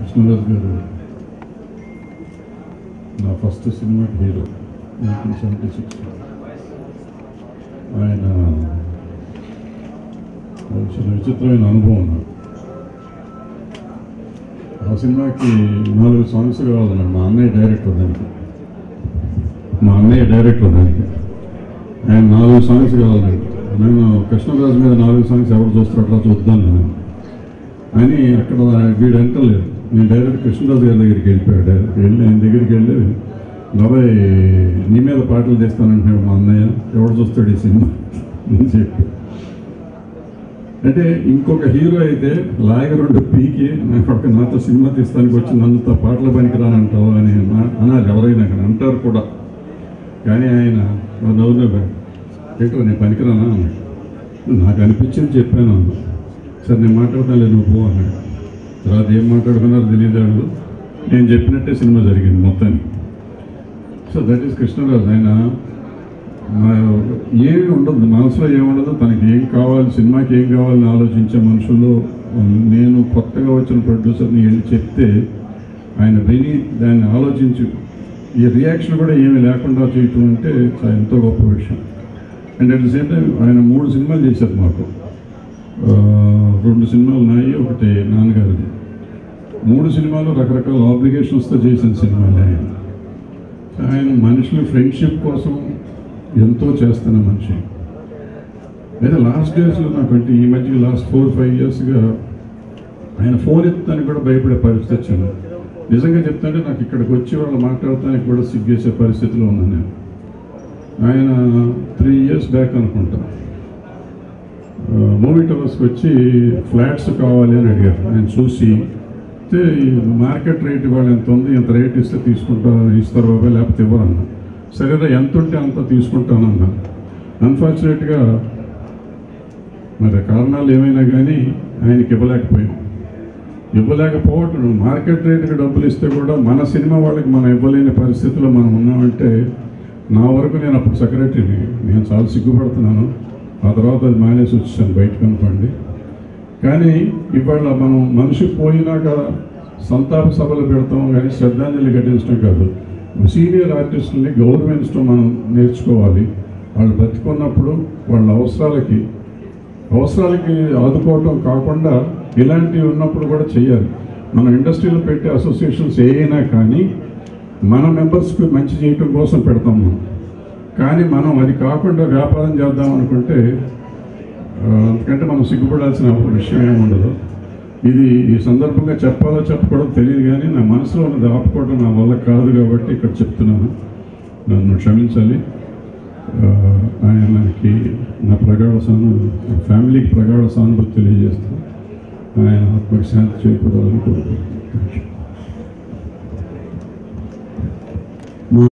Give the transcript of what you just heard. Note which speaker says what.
Speaker 1: కృష్ణరాజు గారు నా first cinema hero nineteen seventy six ఆయన ఒక చిన్న విచిత్రమైన అనుభవం నాకు ఆ సినిమాకి నాలుగు సాంగ్స్ కావాలన్నాడు మా అన్నయ్య డైరెక్టర్ దానికి మా అన్నయ్య డైరెక్టర్ దానికి ఆయన నాలుగు సాంగ్స్ కావాలండి నేను కృష్ణరాజు మీద నాలుగు సాంగ్స్ ఎవరు చూస్తారు అట్లా చూద్దాను నేను అని అక్కడ వీడు అంటలేదు నేను డైరెక్ట్ కృష్ణరాజు గారి దగ్గరికి వెళ్ళిపోయాడు డైరెక్ట్ వెళ్ళి ఆయన దగ్గరికి వెళ్ళి బాబాయ్ నీ మీద పాటలు చేస్తానంటున్నాడు మా అన్నయ్య ఎవడు చూస్తాడు ఈ సినిమా అని చెప్పి అంటే ఇంకొక హీరో అయితే లాగ రెండు పీకి నాకు ఒక నాతో సినిమా తీస్తానికి వచ్చి నన్నుతో పాటలు పనికిరానంటావు అని నా- అనాలి ఎవరైనా కానీ అంటారు కూడా కానీ ఆయన నవ్వు ఏంటో నేను పనికిరానా అన్నాడు నాకు అనిపించింది చెప్పాను అన్నా సరే నేను మాట్లాడతాను లేదు నువ్వు పో అన్నాడు తర్వాత ఏం మాట్లాడుకున్నారో తెలియదు వాళ్ళు నేను చెప్పినట్టే సినిమా జరిగింది మొత్తానికి సో దట్ ఈస్ కృష్ణరాజు ఆయన మా- ఏమి ఉండదు మనసులో ఏముండదు తనకి ఏం కావాలి సినిమాకి ఏం కావాలని ఆలోచించే మనుషుల్లో నేను కొత్తగా వచ్చిన ప్రొడ్యూసర్ని వెళ్ళి చెప్తే ఆయన విని దాన్ని ఆలోచించి ఈ రియాక్షన్ కూడా ఏమీ లేకుండా చేయటం అంటే చాలా ఎంతో గొప్ప విషయం and at the same time ఆయన మూడు సినిమాలు చేశారు మాకు ఆ, రెండు సినిమాలు నాయి ఒకటి నాన్నగారిది మూడు సినిమాలు రకరకాల ఆబ్లిగేషన్స్తో చేసిన సినిమాలు ఆయన ఆయన మనుషులు ఫ్రెండ్షిప్ కోసం ఎంతో చేస్తున్న మనిషి అయితే లాస్ట్ డేస్లో నాకంటే ఈ మధ్య లాస్ట్ ఫోర్ ఫైవ్ ఇయర్స్గా ఆయన ఫోన్ ఎత్తానికి కూడా భయపడే పరిస్థితి వచ్చింది నిజంగా చెప్తుంటే నాకు ఇక్కడికి వచ్చి వాళ్ళు మాట్లాడటానికి కూడా సిగ్గేసే పరిస్థితిలో ఉన్నాను నేను ఆయన త్రీ ఇయర్స్ బ్యాక్ అనుకుంటా మూవీ టవర్స్కి వచ్చి ఫ్లాట్స్ కావాలి అని అడిగారు ఆయన చూసి అయితే ఈ మార్కెట్ రేట్ వాళ్ళు ఎంత ఉంది ఎంత రేట్ ఇస్తే తీసుకుంటా ఇస్తారు బాబాయ్ లేకపోతే ఇవ్వరన్నా సరేరా ఎంత ఉంటే అంత తీసుకుంటానన్నా అన్ఫార్చునేట్గా మరి కారణాలు ఏమైనా కానీ ఆయనకి ఇవ్వలేకపోయాం ఇవ్వలేకపోవటం మార్కెట్ రేటుకి డబ్బులు ఇస్తే కూడా మన సినిమా వాళ్ళకి మనం ఇవ్వలేని పరిస్థితిలో మనం ఉన్నామంటే నా వరకు నేను అప్పుడు సెక్రటరీని నేను చాలా సిగ్గుపడుతున్నాను ఆ తర్వాత అది మానేసి వచ్చాను బయటకు అనుకోండి కానీ ఇవాళ మనం మనిషి పోయినాక సంతాప సభలు పెడతాం కానీ శ్రద్ధాంజలి ఘటించడం కాదు సీనియర్ ఆర్టిస్టుల్ని గౌరవించడం మనం నేర్చుకోవాలి వాళ్ళు బతికున్నప్పుడు వాళ్ళ అవసరాలకి అవసరాలకి ఆదుకోవటం కాకుండా ఇలాంటివి ఉన్నప్పుడు కూడా చేయాలి మన ఇండస్ట్రీలో పెట్టే అసోసియేషన్స్ ఏ అయినా కానీ మన మెంబర్స్కి మంచి చేయటం కోసం పెడతాం మనం కానీ మనం అది కాకుండా వ్యాపారం చేద్దాం అనుకుంటే ఆ, అందుకంటే మనం సిగ్గుపడాల్సిన విషయం ఏమి ఉండదు ఇది ఈ సందర్భంగా చెప్పాలో చెప్పకూడదు తెలియదు కానీ నా మనసులో ఉన్నది ఆపుకోవడం నా వల్ల కాదు కాబట్టి ఇక్కడ చెప్తున్నాను నన్ను క్షమించాలి ఆ, ఆయనకి నా ప్రగాఢ సాను నా ఫ్యామిలీకి ప్రగాఢ సానుభూతి తెలియజేస్తూ ఆయన ఆత్మకి శాంతి చేకూరాలని కోరుకుంటున్నాను